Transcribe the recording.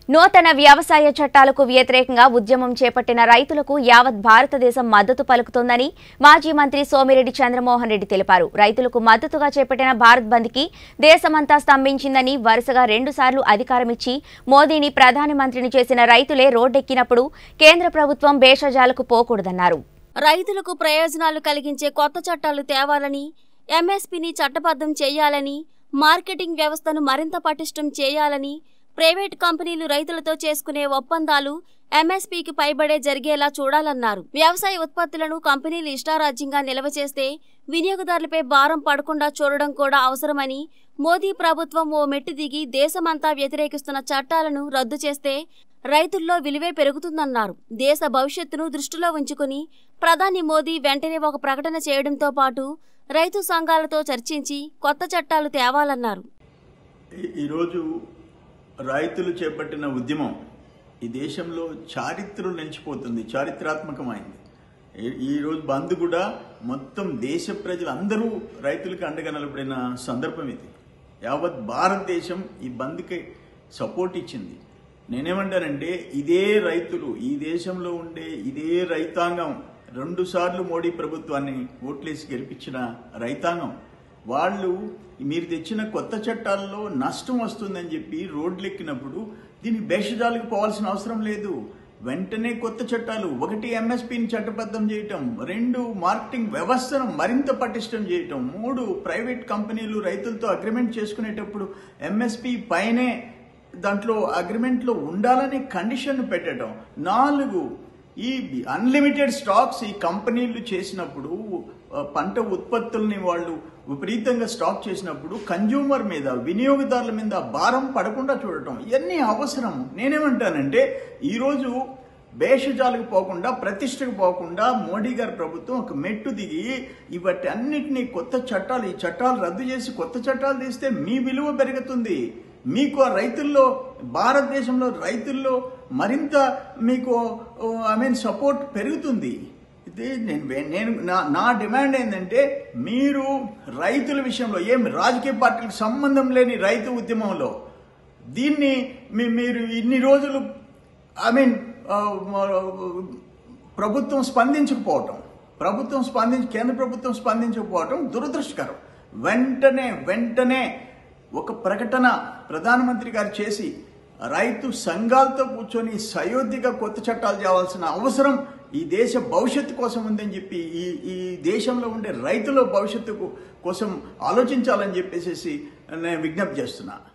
నూతన వ్యవసాయ చట్టాలకు వ్యతిరేకంగా ఉద్యమం చేపట్టిన రైతులకు యావత్ భారతదేశం మద్దతు పలుకుతోందని మాజీ మంత్రి సోమిరెడ్డి చంద్రమోహన్ రెడ్డి తెలిపారు రైతులకు మద్దతుగా చేపట్టిన భారత్ బంద్కి దేశమంతా స్తంభించిందని వరుసగా రెండుసార్లు అధికారమిచ్చి మోదీని ప్రధానమంత్రిని చేసిన రైతులే రోడ్డెక్కినప్పుడు కేంద్ర ప్రభుత్వం భేషజాలకు పోకూడదన్నారు రైతులకు ప్రయోజనాలు కలిగించే కొత్త చట్టాలు తేవాలని ఎంఎస్పీని చట్టబద్ధం చేయాలని మార్కెటింగ్ వ్యవస్థను మరింత పటిష్టం చేయాలని ప్రైవేట్ కంపెనీలు రైతులతో చేసుకునే ఒప్పందాలు ఎంఎస్పీకి పైబడే జరిగేలా చూడాలన్నారు వ్యవసాయ ఉత్పత్తులను కంపెనీలు ఇష్టారాజ్యంగా నిల్వ చేస్తే వినియోగదారులపై భారం పడకుండా చూడడం కూడా అవసరమని మోదీ ప్రభుత్వం ఓ మెట్టు దిగి దేశమంతా వ్యతిరేకిస్తున్న చట్టాలను రద్దు చేస్తే రైతుల్లో విలువే పెరుగుతుందన్నారు దేశ భవిష్యత్తును దృష్టిలో ఉంచుకుని ప్రధాని మోదీ వెంటనే ఒక ప్రకటన చేయడంతో పాటు రైతు సంఘాలతో చర్చించి కొత్త చట్టాలు తేవాలన్నారు ఈ- ఈరోజు రైతులు చేపట్టిన ఉద్యమం ఈ దేశంలో చారిత్రలు నిలిచిపోతుంది చారిత్రాత్మకమైంది ఈ- ఈరోజు బంద్ కూడా మొత్తం దేశ ప్రజలందరూ రైతులకు అండగా నిలబడిన సందర్భం ఇది యావత్ భారతదేశం ఈ బంద్కి సపోర్ట్ ఇచ్చింది నేనేమంటానంటే ఇదే రైతులు ఈ దేశంలో ఉండే ఇదే రైతాంగం రెండు సార్లు మోడీ ప్రభుత్వాన్ని ఓట్లేసి గెలిపించిన రైతాంగం వాళ్ళు మీరు తెచ్చిన కొత్త చట్టాల్లో నష్టం వస్తుందని చెప్పి రోడ్లెక్కినప్పుడు దీనికి భేషజాలకు పోవాల్సిన అవసరం లేదు వెంటనే కొత్త చట్టాలు ఒకటి ఎంఎస్పీని చట్టబద్ధం చేయటం రెండు మార్కెటింగ్ వ్యవస్థను మరింత పటిష్టం చేయటం మూడు ప్రైవేట్ కంపెనీలు రైతులతో అగ్రిమెంట్ చేసుకునేటప్పుడు ఎంఎస్పీ పైనే దాంట్లో అగ్రిమెంట్లో ఉండాలని కండిషన్ పెట్టడం నాలుగు ఈ అన్లిమిటెడ్ స్టాక్స్ ఈ కంపెనీలు చేసినప్పుడు ఆ, పంట ఉత్పత్తుల్ని వాళ్ళు విపరీతంగా స్టాక్ చేసినప్పుడు కన్జ్యూమర్ మీద వినియోగదారుల మీద భారం పడకుండా చూడటం ఇవన్నీ అవసరం నేనేమంటానంటే ఈరోజు భేషజాలకు పోకుండా ప్రతిష్టకు పోకుండా మోడీ గారి ప్రభుత్వం ఒక మెట్టు దిగి ఇవటి అన్నిటినీ కొత్త చట్టాలు ఈ చట్టాలు రద్దు చేసి కొత్త చట్టాలు తీస్తే మీ విలువ పెరుగుతుంది మీకు ఆ రైతుల్లో భారతదేశంలో రైతుల్లో మరింత మీకు ఐ మీన్ సపోర్ట్ పెరుగుతుంది ఇది నేను వే- నేను నా నా డిమాండ్ ఏంటంటే మీరు రైతుల విషయంలో ఏం రాజకీయ పార్టీలకు సంబంధం లేని రైతు ఉద్యమంలో దీన్ని మీ- మీరు ఇన్ని రోజులు ఐ మీన్ ప్రభుత్వం స్పందించకపోవటం ప్రభుత్వం స్పందించి కేంద్ర ప్రభుత్వం స్పందించకపోవటం దురదృష్టకరం వెంటనే వెంటనే ఒక ప్రకటన ప్రధానమంత్రి గారు చేసి రైతు సంఘాలతో కూర్చొని సయోధ్యగా కొత్త చట్టాలు చేయాల్సిన అవసరం ఈ దేశ భవిష్యత్తు కోసం ఉందని చెప్పి ఈ ఈ దేశంలో ఉండే రైతుల భవిష్యత్తు కోసం ఆలోచించాలని చెప్పేసి నేను విజ్ఞప్తి చేస్తున్నా